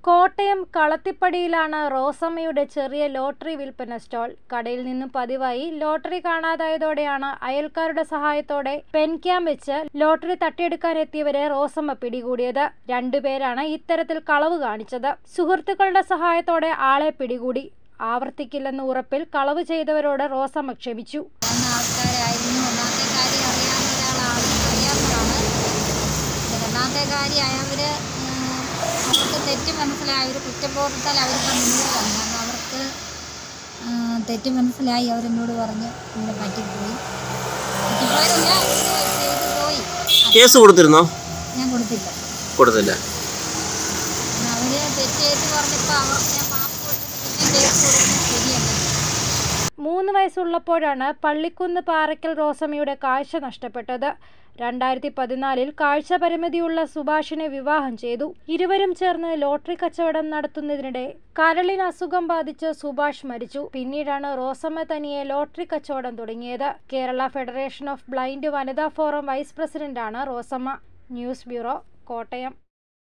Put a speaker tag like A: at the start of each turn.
A: കോട്ടയം കളത്തിപ്പടിയിലാണ് റോസമ്മയുടെ ചെറിയ ലോട്ടറി വിൽപ്പന സ്റ്റാൾ കടയിൽ നിന്നും പതിവായി ലോട്ടറി കാണാതായതോടെയാണ് അയൽക്കാരുടെ സഹായത്തോടെ പെൻക്യാം വെച്ച് ലോട്ടറി തട്ടിയെടുക്കാൻ എത്തിയവരെ റോസമ്മ പിടികൂടിയത് രണ്ടുപേരാണ് ഇത്തരത്തിൽ കളവ് കാണിച്ചത് സുഹൃത്തുക്കളുടെ സഹായത്തോടെ ആളെ പിടികൂടി ആവർത്തിക്കില്ലെന്ന ഉറപ്പിൽ കളവ് ചെയ്തവരോട് റോസമ്മ ക്ഷമിച്ചു
B: വന്ന ആൾക്കാരായിരുന്നു ഒന്നാമത്തെ കാര്യം അറിയാവുന്ന ഒരാളാണ് അറിയാവുന്നതാണ് രണ്ടാമത്തെ കാര്യം അവർ അവർക്ക് തെറ്റ് മനസ്സിലായി ഒരു കുറ്റബോധത്താൽ അവരിപ്പോൾ മുന്നോട്ട് വന്നു കാരണം അവർക്ക് ആ, തെറ്റ് മനസ്സിലായി അവരെന്നോട് പറഞ്ഞ് ഇവിടെ പറ്റിപ്പോയി പറ്റിപ്പോയതല്ല ഇത് ചെയ്തു പോയി
C: കേസ് കൊടുത്തിരുന്നോ
B: ഞാൻ കൊടുത്തില്ല
C: കൊടുത്തില്ല
B: അവർ തെറ്റ് ചെയ്ത് പറഞ്ഞപ്പോൾ അവർ ഞാൻ മാപ്പ് കൊടുത്തിട്ട് പിന്നെ കേസ് കൊടുക്കുന്നത് ശരിയല്ല
A: മൂന്ന് വയസ്സുള്ളപ്പോഴാണ് പള്ളിക്കുന്ന് പാറയ്ക്കൽ റോസമ്മയുടെ കാഴ്ച നഷ്ടപ്പെട്ടത് രണ്ടായിരത്തി പതിനാലിൽ കാഴ്ച പരിമിതിയുള്ള സുഭാഷിനെ വിവാഹം ചെയ്തു ഇരുവരും ചേർന്ന് ലോട്ടറി കച്ചവടം നടത്തുന്നതിനിടെ കരളിന് അസുഖം ബാധിച്ച് സുഭാഷ് മരിച്ചു പിന്നീടാണ് റോസമ്മ തനിയെ ലോട്ടറി കച്ചവടം തുടങ്ങിയത് കേരള ഫെഡറേഷൻ ഓഫ് ബ്ലൈൻഡ് വനിതാ ഫോറം വൈസ് പ്രസിഡന്റാണ് റോസമ്മ ന്യൂസ് ബ്യൂറോ കോട്ടയം